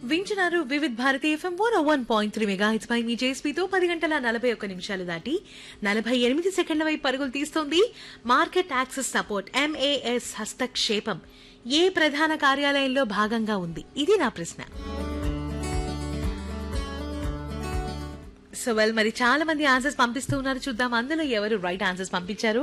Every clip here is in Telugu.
వింటున్నారు Vividh Bharati FM one one point three mega hits పై మీ జేఎస్పీతో పది గంటల నలభై ఒక్క నిమిషాలు దాటి నలభై ఎనిమిది సెకండ్ల వైపు పరుగులు తీస్తోంది మార్కెట్ యాక్సెస్ సపోర్ట్ ఎంఏఎస్ హస్తక్షేపం ఏ ప్రధాన కార్యాలయంలో భాగంగా ఉంది ఇది నా ప్రశ్న సో వెల్ మరి చాలా మంది ఆన్సర్స్ పంపిస్తూ ఉన్నారు చూద్దాం అందులో ఎవరు రైట్ ఆన్సర్స్ పంపించారు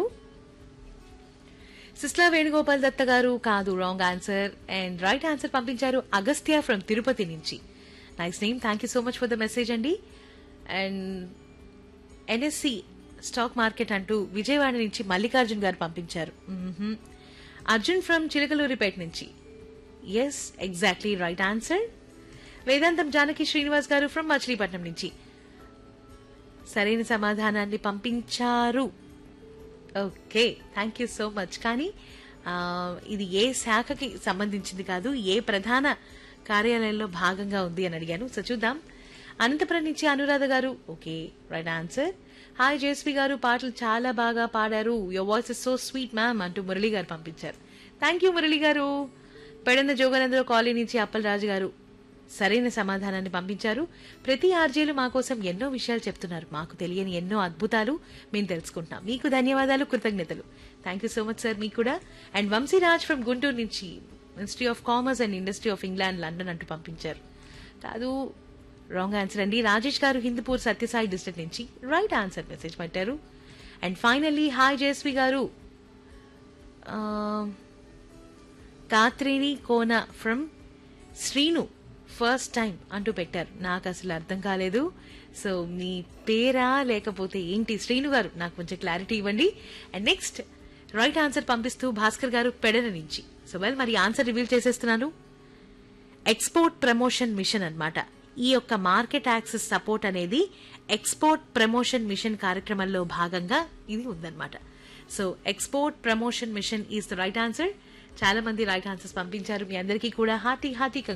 సిస్లా వేణుగోపాల్ దత్త గారు కాదు wrong answer and right answer పంపించారు అగస్త్య ఫ్రమ్ తిరుపతి నుంచి nice name thank you so much for the message అండి అండ్ ఎన్ఎస్సి స్టాక్ మార్కెట్ అంటూ విజయవాడ నుంచి మల్లికార్జున్ గారు పంపించారు మ్మ్హ్మ్. అర్జున్ ఫ్రమ్ చిలకలూరిపేట నుంచి ఎస్ ఎగ్జాక్ట్లీ రైట్ ఆన్సర్ వేదాంతం జానకి శ్రీనివాస్ గారు ఫ్రమ్ మచిలీపట్నం నుంచి సరైన సమాధానాన్ని పంపించారు okay thank you so much కానీ ఆ, ఇది ఏ శాఖకి సంబంధించింది కాదు ఏ ప్రధాన కార్యాలయంలో భాగంగా ఉంది అని అడిగాను సో చూద్దాం అనంతపురం నుంచి అనురాధ గారు okay right answer hi Jaswi గారు పాటలు చాలా బాగా పాడారు your voice is so sweet ma'am అంటూ మురళి గారు పంపించారు థ్యాంక్ యూ మురళి గారు పెడన్న జోగనందరావు కాలనీ నుంచి అప్పలరాజు గారు సరైన సమాధానాన్ని పంపించారు ప్రతి ఆర్జేలు మా కోసం ఎన్నో విషయాలు చెప్తున్నారు మాకు తెలియని ఎన్నో అద్భుతాలు మేము తెలుసుకుంటున్నాం మీకు ధన్యవాదాలు కృతజ్ఞతలు thank you so much sir మీకు కూడా అండ్ వంశీరాజ్ ఫ్రమ్ గుంటూరు నుంచి ministry of commerce and industry of England London అంటూ పంపించారు కాదు రాంగ్ ఆన్సర్ అండి రాజేష్ గారు హిందూపూర్ సత్యసాయి డిస్ట్రిక్ట్ నుంచి రైట్ ఆన్సర్ మెసేజ్ పెట్టారు అండ్ ఫైనల్లీ హాయ్ జయశ్వి గారు ఆ, కాత్రిని కోన ఫ్రమ్ శ్రీను ఫస్ట్ టైం అంటూ పెట్టారు నాకు అసలు అర్థం కాలేదు సో మీ పేరా లేకపోతే ఏంటి శ్రీను గారు నాకు కొంచెం క్లారిటీ ఇవ్వండి అండ్ నెక్స్ట్ రైట్ ఆన్సర్ పంపిస్తూ భాస్కర్ గారు పెడన నుంచి సో వెల్ మరి ఆన్సర్ రివీల్ చేసేస్తున్నాను ఎక్స్పోర్ట్ ప్రమోషన్ మిషన్ అన్నమాట ఈ యొక్క మార్కెట్ యాక్సెస్ సపోర్ట్ అనేది ఎక్స్పోర్ట్ ప్రమోషన్ మిషన్ కార్యక్రమంలో భాగంగా ఇది ఉందన్నమాట so export promotion mission is the right answer చాలా మంది రైట్ ఆన్సర్స్ పంపించారు మీ అందరికీ కూడా హార్టీ హార్టీ